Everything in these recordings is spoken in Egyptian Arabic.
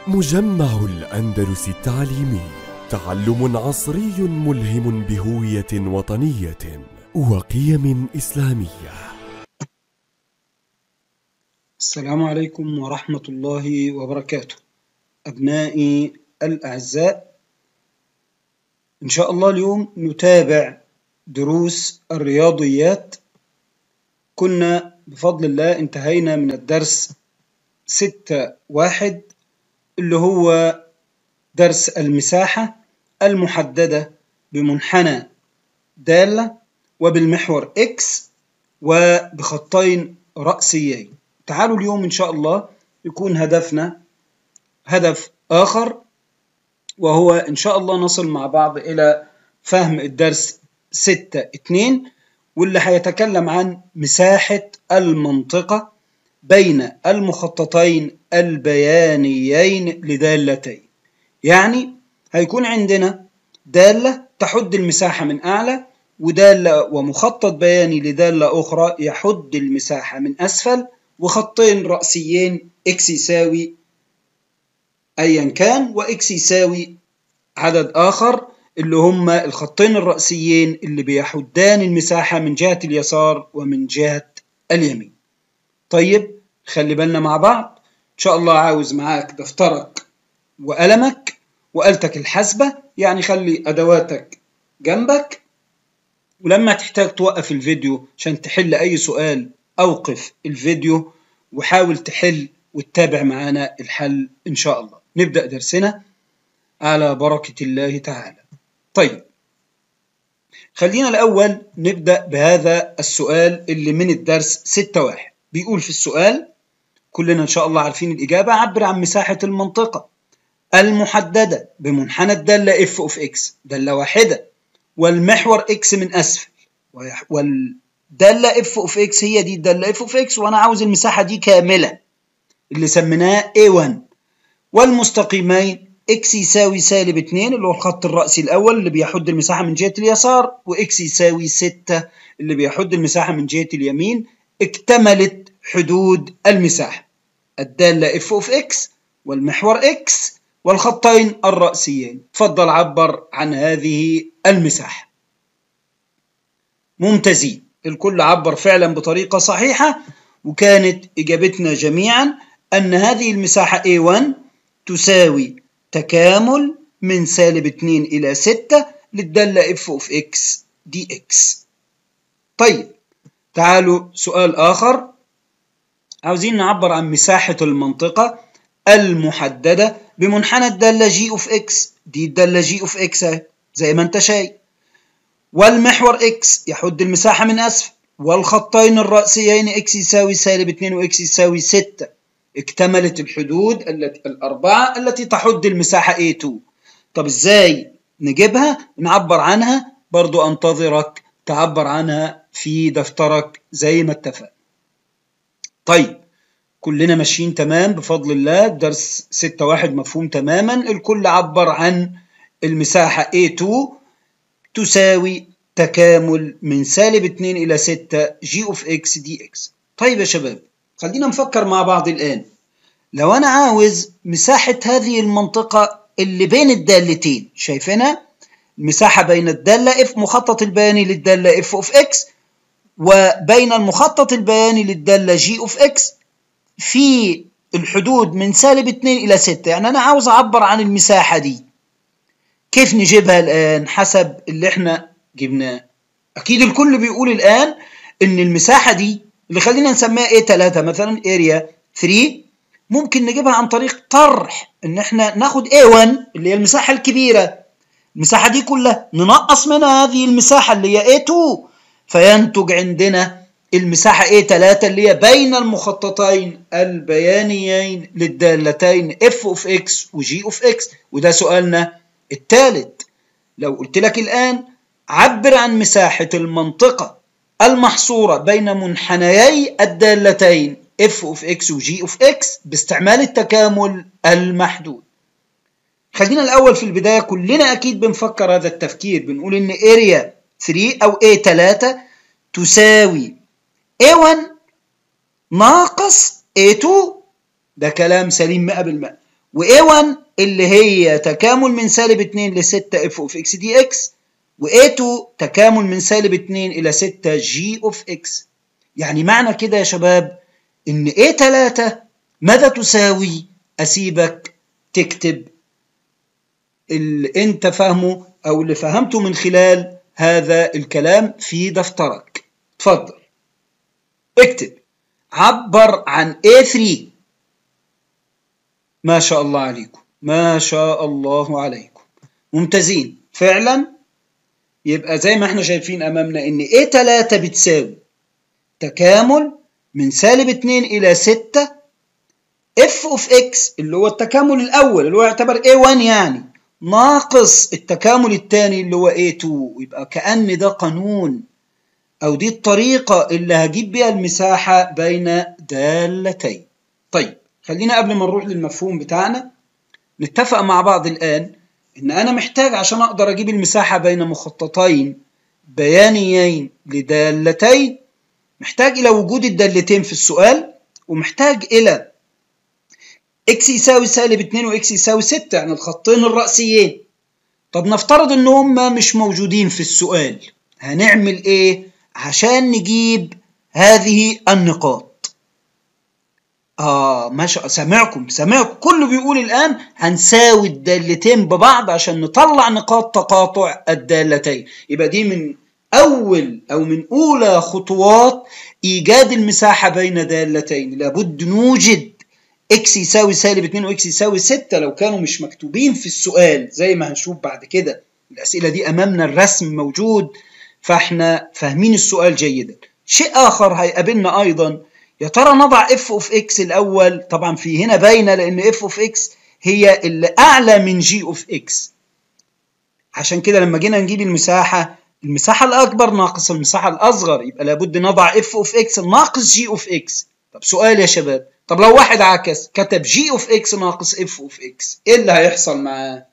مجمع الأندلس التعليمي تعلم عصري ملهم بهوية وطنية وقيم إسلامية السلام عليكم ورحمة الله وبركاته أبنائي الأعزاء إن شاء الله اليوم نتابع دروس الرياضيات كنا بفضل الله انتهينا من الدرس ستة واحد اللي هو درس المساحة المحددة بمنحنى دالة وبالمحور X وبخطين رأسيين تعالوا اليوم إن شاء الله يكون هدفنا هدف آخر وهو إن شاء الله نصل مع بعض إلى فهم الدرس ستة اتنين واللي هيتكلم عن مساحة المنطقة بين المخططين البيانيين لدالتين يعني هيكون عندنا دالة تحد المساحة من أعلى ودالة ومخطط بياني لدالة أخرى يحد المساحة من أسفل وخطين رأسيين إكس يساوي أيا كان وإكس يساوي عدد آخر اللي هما الخطين الرأسيين اللي بيحدان المساحة من جهة اليسار ومن جهة اليمين طيب خلي بالنا مع بعض إن شاء الله عاوز معاك دفترك وقلمك وآلتك الحاسبة يعني خلي أدواتك جنبك ولما تحتاج توقف الفيديو عشان تحل أي سؤال أوقف الفيديو وحاول تحل وتتابع معانا الحل إن شاء الله نبدأ درسنا على بركة الله تعالى طيب خلينا الأول نبدأ بهذا السؤال اللي من الدرس ستة واحد بيقول في السؤال كلنا إن شاء الله عارفين الإجابة عبر عن مساحة المنطقة المحددة بمنحنى الدالة f of x دالة واحدة والمحور x من أسفل والدالة f of x هي دي الدالة f of x وأنا عاوز المساحة دي كاملة اللي سميناه A1 والمستقيمين x يساوي سالب 2 اللي هو الخط الرأسي الأول اللي بيحد المساحة من جهة اليسار وx يساوي 6 اللي بيحد المساحة من جهة اليمين اكتملت حدود المساحة الدالة f of x والمحور x والخطين الرأسيين تفضل عبر عن هذه المساحة ممتازين الكل عبر فعلا بطريقة صحيحة وكانت إجابتنا جميعا أن هذه المساحة A1 تساوي تكامل من سالب 2 إلى 6 للدالة f of x dx طيب تعالوا سؤال آخر عاوزين نعبر عن مساحة المنطقة المحددة بمنحنى الدالة g of x دي الدالة g of x زي ما انت شايف والمحور x يحد المساحة من أسفل والخطين الرأسيين x يساوي سالب 2 و x يساوي 6 اكتملت الحدود التي الأربعة التي تحد المساحة A2 طب ازاي نجيبها نعبر عنها برضو انتظرك تعبر عنها في دفترك زي ما اتفقنا طيب كلنا ماشيين تمام بفضل الله درس ستة واحد مفهوم تماما الكل عبر عن المساحة A2 تساوي تكامل من سالب 2 إلى 6 G of X dx طيب يا شباب خلينا نفكر مع بعض الآن لو أنا عاوز مساحة هذه المنطقة اللي بين الدالتين شايفينها المساحة بين الدالة F مخطط البياني للدالة F of X وبين المخطط البياني للدالة G of X في الحدود من سالب 2 إلى 6 يعني أنا عاوز أعبر عن المساحة دي كيف نجيبها الآن حسب اللي احنا جبناه أكيد الكل بيقول الآن إن المساحة دي اللي خلينا نسميها A3 مثلا اريا 3 ممكن نجيبها عن طريق طرح إن احنا ناخد A1 اللي هي المساحة الكبيرة المساحة دي كلها ننقص منها هذه المساحة اللي هي A2 فينتج عندنا المساحة A3 اللي هي بين المخططين البيانيين للدالتين F of X و G of X وده سؤالنا الثالث لو قلت لك الآن عبر عن مساحة المنطقة المحصورة بين منحنيي الدالتين F of X و G of X باستعمال التكامل المحدود خلينا الأول في البداية كلنا أكيد بنفكر هذا التفكير بنقول إن area 3 أو A3 تساوي A1 ناقص A2 ده كلام سليم 100% و A1 اللي هي تكامل من سالب 2 ل 6 f of x dx و A2 تكامل من سالب 2 إلى 6 g of x يعني معنى كده يا شباب إن A3 ماذا تساوي أسيبك تكتب اللي أنت فاهمه أو اللي فهمته من خلال هذا الكلام في دفترك اتفضل اكتب عبر عن A3 ما شاء الله عليكم ما شاء الله عليكم ممتازين فعلا يبقى زي ما احنا شايفين امامنا ان A3 بتساوي تكامل من سالب 2 الى 6 f of x اللي هو التكامل الاول اللي هو يعتبر A1 يعني ناقص التكامل الثاني اللي هو A2 يبقى كأن ده قانون أو دي الطريقة اللي هجيب بيها المساحة بين دالتين طيب خلينا قبل ما نروح للمفهوم بتاعنا نتفق مع بعض الآن إن أنا محتاج عشان أقدر أجيب المساحة بين مخططين بيانيين لدالتين محتاج إلى وجود الدالتين في السؤال ومحتاج إلى x يساوي سالب 2 و x يساوي 6 يعني الخطين الرأسيين طب نفترض ان هم مش موجودين في السؤال هنعمل ايه عشان نجيب هذه النقاط اه ماشي سامعكم سامعكم كله بيقول الان هنساوي الدالتين ببعض عشان نطلع نقاط تقاطع الدالتين يبقى دي من اول او من اولى خطوات ايجاد المساحه بين دالتين لابد نوجد اكس يساوي سالب 2 واكس يساوي 6 لو كانوا مش مكتوبين في السؤال زي ما هنشوف بعد كده الاسئله دي امامنا الرسم موجود فاحنا فاهمين السؤال جيدا شيء اخر هيقابلنا ايضا يا ترى نضع اف اوف اكس الاول طبعا في هنا باينه لان اف اوف اكس هي اللي اعلى من جي اوف اكس عشان كده لما جينا نجيب المساحه المساحه الاكبر ناقص المساحه الاصغر يبقى لابد نضع اف اوف اكس ناقص جي اوف اكس طب سؤال يا شباب طب لو واحد عكس كتب جي اوف اكس ناقص اف اوف اكس ايه اللي هيحصل معاه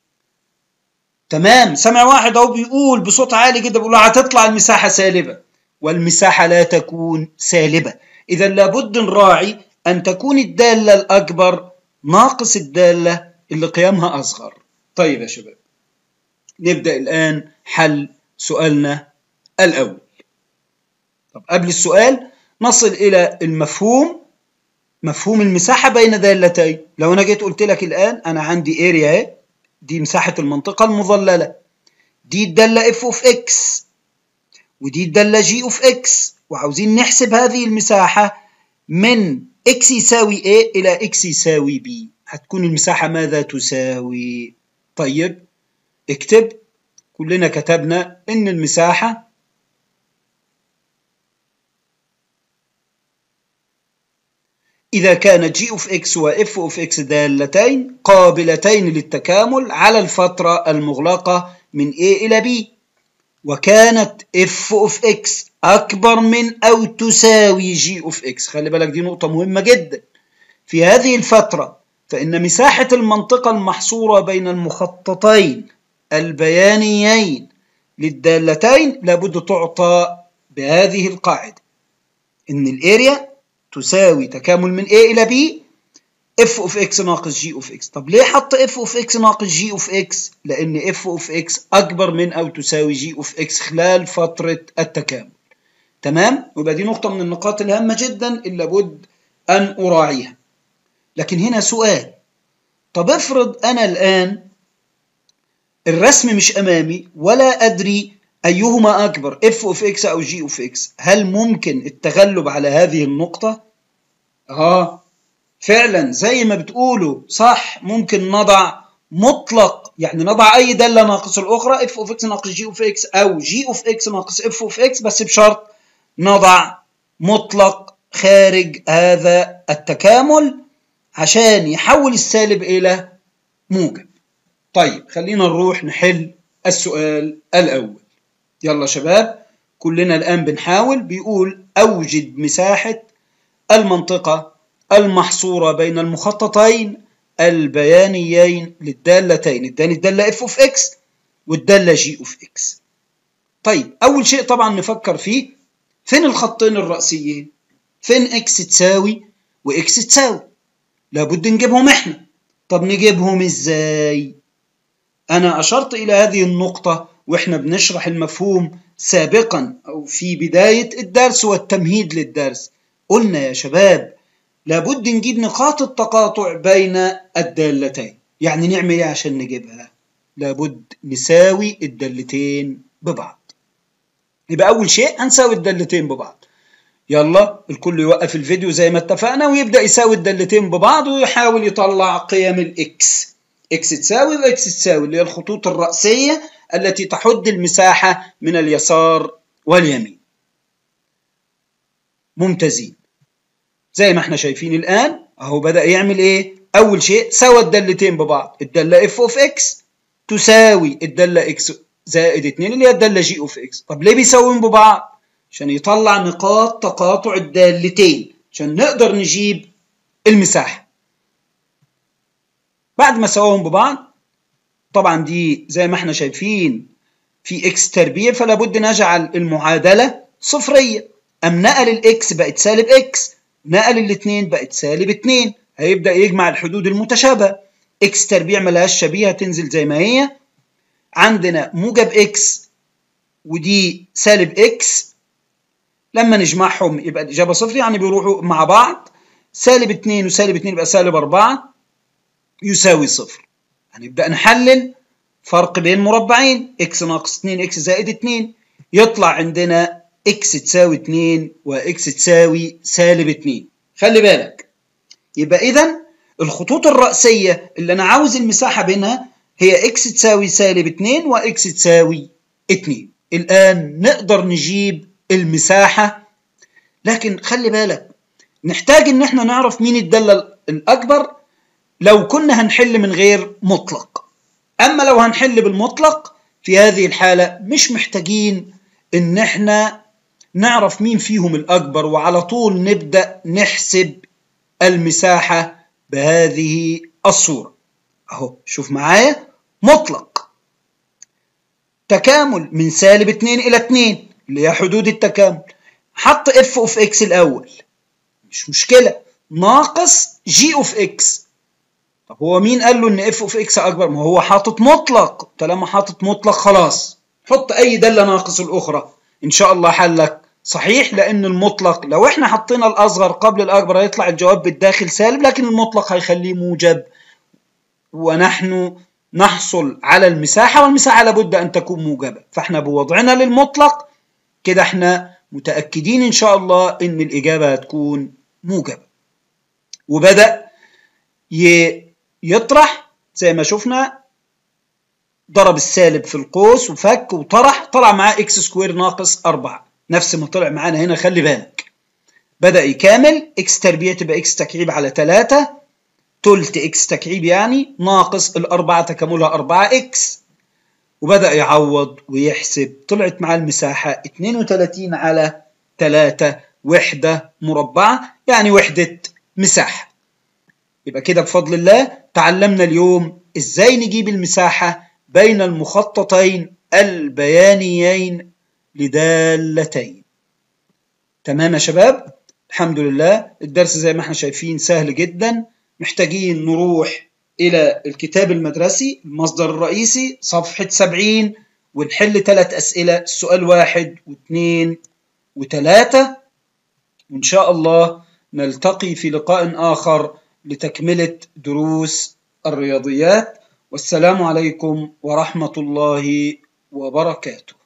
تمام سمع واحد اهو بيقول بصوت عالي جدا بيقول هتطلع المساحه سالبه والمساحه لا تكون سالبه اذا لابد نراعي ان تكون الداله الاكبر ناقص الداله اللي قيمها اصغر طيب يا شباب نبدا الان حل سؤالنا الاول طب قبل السؤال نصل الى المفهوم مفهوم المساحة بين دالتين لو أنا جيت قلت لك الآن أنا عندي اريا اهي دي مساحة المنطقة المظللة دي الدالة اف اوف اكس ودي الدالة جي اوف اكس وعاوزين نحسب هذه المساحة من اكس يساوي a إلى اكس يساوي b هتكون المساحة ماذا تساوي طيب اكتب كلنا كتبنا إن المساحة إذا كانت g of x و f of x دالتين قابلتين للتكامل على الفترة المغلقة من a إلى b وكانت f of x أكبر من أو تساوي g of x خلي بالك دي نقطة مهمة جدا في هذه الفترة فإن مساحة المنطقة المحصورة بين المخططين البيانيين للدالتين لابد تعطى بهذه القاعدة إن الاريا تساوي تكامل من A إلى B f of x ناقص g of x طب ليه حط f of x ناقص g of x لأن f of x أكبر من أو تساوي g of x خلال فترة التكامل تمام ويبقى دي نقطة من النقاط الهامة جدا اللي لابد أن أراعيها لكن هنا سؤال طب افرض أنا الآن الرسم مش أمامي ولا أدري أيهما أكبر f of x أو g of x هل ممكن التغلب على هذه النقطة؟ آه فعلا زي ما بتقولوا صح ممكن نضع مطلق يعني نضع أي دالة ناقص الأخرى f of x ناقص g of x أو g of x ناقص f of x بس بشرط نضع مطلق خارج هذا التكامل عشان يحول السالب إلى موجب طيب خلينا نروح نحل السؤال الأول يلا شباب كلنا الآن بنحاول بيقول أوجد مساحة المنطقة المحصورة بين المخططين البيانيين للدالتين اداني الدالة f of x والدالة g of x طيب أول شيء طبعا نفكر فيه فين الخطين الرأسيين فين x تساوي و x تساوي لابد نجيبهم احنا طب نجيبهم ازاي انا اشرت الى هذه النقطة واحنا بنشرح المفهوم سابقا او في بداية الدرس والتمهيد للدرس قلنا يا شباب لابد نجيب نقاط التقاطع بين الدالتين يعني نعمل ايه عشان نجيبها لابد نساوي الدالتين ببعض يبقى اول شيء هنساوي الدالتين ببعض يلا الكل يوقف الفيديو زي ما اتفقنا ويبدا يساوي الدالتين ببعض ويحاول يطلع قيم الاكس اكس تساوي واكس تساوي اللي هي الخطوط الرأسية التي تحد المساحة من اليسار واليمين ممتازين زي ما احنا شايفين الآن اهو بدأ يعمل ايه اول شيء سوى الدالتين ببعض الدالة اف اوف اكس تساوي الدالة اكس زائد 2 اللي هي الدالة جي اوف اكس طب ليه بيساويهم ببعض عشان يطلع نقاط تقاطع الدالتين عشان نقدر نجيب المساحة بعد ما سواهم ببعض طبعا دي زي ما احنا شايفين في اكس تربيع فلا بد نجعل المعادلة صفرية أم نقل الاكس بقت سالب اكس نقل الاثنين بقت سالب 2 هيبدأ يجمع الحدود المتشابهة اكس تربيع ملهاش شبيهة تنزل زي ما هي عندنا موجب اكس ودي سالب اكس لما نجمعهم يبقى الإجابة صفر يعني بيروحوا مع بعض سالب 2 وسالب 2 يبقى سالب 4 يساوي صفر هنبدأ نحلل فرق بين مربعين اكس ناقص 2 اكس زائد 2 يطلع عندنا اكس تساوي 2 واكس تساوي سالب 2 خلي بالك يبقى إذا الخطوط الرأسية اللي أنا عاوز المساحة بينها هي اكس تساوي سالب 2 واكس تساوي 2 الآن نقدر نجيب المساحة لكن خلي بالك نحتاج ان احنا نعرف مين الدالة الأكبر لو كنا هنحل من غير مطلق أما لو هنحل بالمطلق في هذه الحالة مش محتاجين ان احنا نعرف مين فيهم الأكبر وعلى طول نبدأ نحسب المساحة بهذه الصورة أهو شوف معايا مطلق تكامل من سالب 2 إلى 2 اللي هي حدود التكامل حط اف اوف اكس الأول مش مشكلة ناقص جي اوف اكس طب هو مين قال له ان اف اوف اكس اكبر ما هو حاطط مطلق طالما حاطط مطلق خلاص حط اي دالة ناقص الاخرى ان شاء الله حلك صحيح لان المطلق لو احنا حطينا الاصغر قبل الاكبر هيطلع الجواب بالداخل سالب لكن المطلق هيخليه موجب ونحن نحصل على المساحة والمساحة لابد ان تكون موجبة فاحنا بوضعنا للمطلق كده احنا متأكدين ان شاء الله ان الاجابة هتكون موجبة وبدأ يطرح زي ما شفنا ضرب السالب في القوس وفك وطرح طلع معاه اكس سكوير ناقص 4 نفس ما طلع معانا هنا خلي بالك بدأ يكامل اكس تربيع تبقى اكس تكعيب على 3 تلت اكس تكعيب يعني ناقص الأربعة تكاملها 4 اكس وبدأ يعوض ويحسب طلعت معاه المساحة 32 على 3 وحدة مربعة يعني وحدة مساحة يبقى كده بفضل الله تعلمنا اليوم ازاي نجيب المساحة بين المخططين البيانيين لدالتين تمام يا شباب الحمد لله الدرس زي ما احنا شايفين سهل جدا محتاجين نروح إلى الكتاب المدرسي المصدر الرئيسي صفحة 70 ونحل ثلاث أسئلة السؤال واحد واثنين وثلاثة وإن شاء الله نلتقي في لقاء آخر لتكملة دروس الرياضيات والسلام عليكم ورحمة الله وبركاته